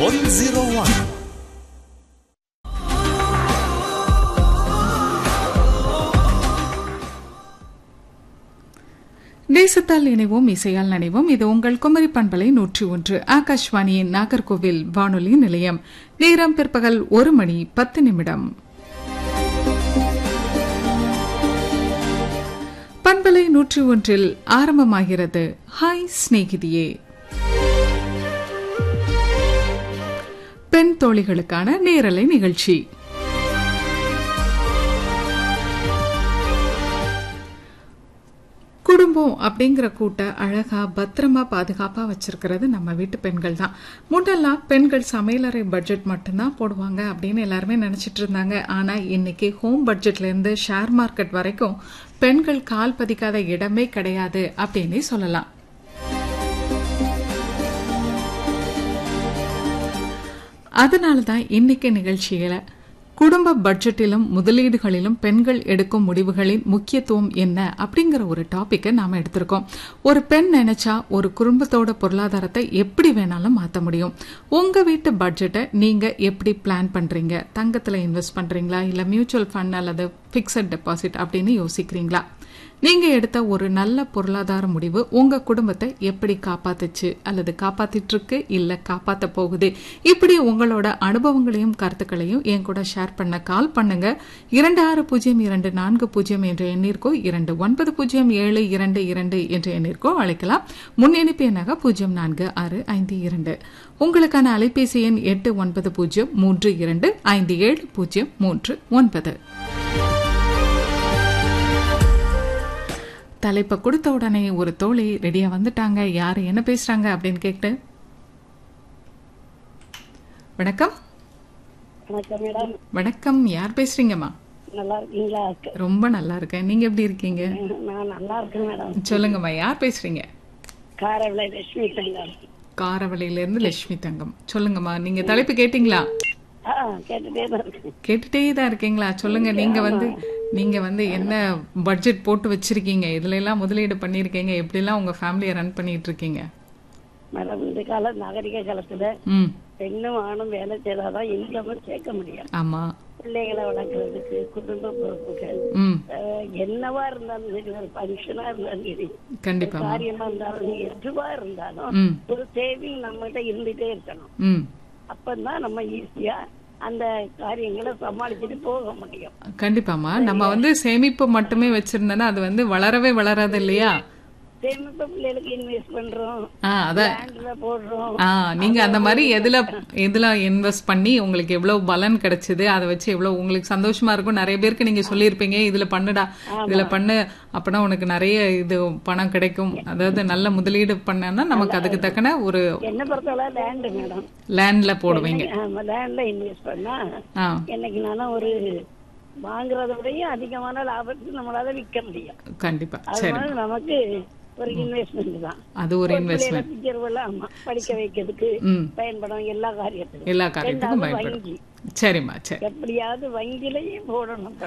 one zero one தேசத்தால் இணைவோம் இசையால் நினைவோம் இது உங்கள் குமரி பண்பலை நூற்றி ஒன்று ஆகாஷ்வாணியின் நாகர்கோவில் வானொலி நிலையம் நேரம் பிற்பகல் ஒரு மணி பத்து நிமிடம் பண்பலை நூற்றி ஒன்றில் ஆரம்பமாகிறது ஹாய் சிநேகிதியே பெண் தோழிகளுக்கான நேரலை நிகழ்ச்சி குடும்பம் அப்படிங்கிற கூட்ட அழகா பத்திரமா பாதுகாப்பா வச்சிருக்கிறது நம்ம வீட்டு பெண்கள் தான் முன்னெல்லாம் பெண்கள் சமையலறை பட்ஜெட் மட்டும்தான் போடுவாங்க அப்படின்னு எல்லாருமே நினைச்சிட்டு இருந்தாங்க ஆனா இன்னைக்கு ஹோம் பட்ஜெட்ல இருந்து ஷேர் மார்க்கெட் வரைக்கும் பெண்கள் கால் பதிக்காத இடமே கிடையாது அப்படின்னே சொல்லலாம் அதனால தான் இன்னைக்கு நிகழ்ச்சியில குடும்ப பட்ஜெட்டிலும் முதலீடுகளிலும் பெண்கள் எடுக்கும் முடிவுகளின் முக்கியத்துவம் என்ன அப்படிங்கிற ஒரு டாபிக்கை நாம எடுத்திருக்கோம் ஒரு பெண் நினைச்சா ஒரு குடும்பத்தோட பொருளாதாரத்தை எப்படி வேணாலும் மாற்ற முடியும் உங்க வீட்டு பட்ஜெட்டை நீங்க எப்படி பிளான் பண்றீங்க தங்கத்துல இன்வெஸ்ட் பண்றீங்களா இல்ல மியூச்சுவல் ஃபண்ட் அல்லது பிக்சட் டெபாசிட் அப்படின்னு யோசிக்கிறீங்களா நீங்க எடுத்த ஒரு நல்ல பொருளாதார முடிவு உங்க குடும்பத்தை எப்படி காப்பாத்துச்சு அல்லது காப்பாத்திட்டு இருக்கு இல்ல காப்பாத்த போகுது இப்படி உங்களோட அனுபவங்களையும் கருத்துக்களையும் என் கூட ஷேர் பண்ண கால் பண்ணுங்க இரண்டு ஆறு பூஜ்ஜியம் இரண்டு நான்கு பூஜ்ஜியம் என்ற எண்ணிற்கோ இரண்டு ஒன்பது பூஜ்ஜியம் ஏழு இரண்டு இரண்டு என்ற எண்ணிற்கோ அழைக்கலாம் முன் இணைப்பு எண்ணாக பூஜ்ஜியம் நான்கு ஆறு ஐந்து இரண்டு உங்களுக்கான அலைபேசி எண் எட்டு ஒன்பது பூஜ்ஜியம் மூன்று இரண்டு ஐந்து ஏழு பூஜ்ஜியம் மூன்று ஒன்பது தலைப்பை கொடுத்த உடனே ஒரு தோழி ரெடியா வந்துட்டாங்க யாரு என்ன பேசுறாங்க அப்படின்னு கேட்டு வணக்கம் வணக்கம் மேடம் வணக்கம் யார் பேசுறீங்கம்மா நல்லா இருக்கீங்களா ரொம்ப நல்லா இருக்கேன் நீங்க எப்படி இருக்கீங்க நான் நல்லா இருக்கேன் மேடம் சொல்லுங்கம்மா யார் பேசுறீங்க காரவிளை லட்சுமி தங்கம் காரவளையில இருந்து லட்சுமி தங்கம் சொல்லுங்கம்மா நீங்க தலைப்பு கேட்டீங்களா ஆ கேட்டுட்டே தான் இருக்கேன் கேட்டுட்டே தான் இருக்கீங்களா சொல்லுங்க நீங்க வந்து நீங்க வந்து என்ன பட்ஜெட் போட்டு வச்சிருக்கீங்க இதுல எல்லாம் முதலீடு பண்ணிருக்கீங்க எப்படி எல்லாம் உங்க ஃபேமிலியை ரன் பண்ணிட்டு இருக்கீங்க மேடம் இந்த கால நாகரிக காலத்துல ம் பெண்ணும் ஆணும் வேலை செய்தாதான் இன்கம் சேர்க்க முடியும் ஆமா பிள்ளைகளை வளர்க்கறதுக்கு குடும்ப பொறுப்புகள் ம் அஹ், என்னவா இருந்தாலும் சரி ஒரு ஃபங்க்ஷனா இருந்தாலும் சரி கண்டிப்பா காரியமா இருந்தாலும் எதுவா இருந்தாலும் ம் ஒரு சேவிங் நம்மகிட்ட இருந்துட்டே இருக்கணும் ம் அப்பதான் நம்ம ஈஸியா அந்த காரியங்களை சமாளிச்சுட்டு போக முடியும் கண்டிப்பாம்மா நம்ம வந்து சேமிப்பு மட்டுமே வச்சிருந்தோன்னா அது வந்து வளரவே வளராது இல்லையா சேமிப்பு பிள்ளைகளுக்கு இன்வெஸ்ட் பண்றோம் ஆ அதான் பேங்க்ல போடுறோம் ஆ நீங்க அந்த மாதிரி எதுல எதுல இன்வெஸ்ட் பண்ணி உங்களுக்கு எவ்வளவு பலன் கிடைச்சது அதை வச்சு எவ்வளவு உங்களுக்கு சந்தோஷமா இருக்கும் நிறைய பேருக்கு நீங்க சொல்லியிருப்பீங்க இதுல பண்ணுடா இதுல பண்ணு அப்பனா உனக்கு நிறைய இது பணம் கிடைக்கும் அதாவது நல்ல முதலீடு பண்ணனா நமக்கு அதுக்கு தக்கன ஒரு என்ன பொறுத்தவரை லேண்டு மேடம் லேண்ட்ல போடுவீங்க ஆமா லேண்ட்ல இன்வெஸ்ட் பண்ணா ஆ என்னைக்கு நானும் ஒரு வாங்குறத விடையும் அதிகமான லாபத்துக்கு நம்மளால விற்க முடியும் கண்டிப்பா சரி அதனால நமக்கு ஒரு இன்வெஸ்ட்மெண்ட் தான் அது ஒரு இன்வெஸ்ட்மெண்ட் பிக்சர் ஆமா படிக்க வைக்கிறதுக்கு ம் பயன்படும் எல்லா காரியத்துக்கும் எல்லா காரியத்துக்கும் ரெண்டாவது பயன்படும் வங்கி சரிம்மா சரி எப்படியாவது வங்கியிலையும் போடணும்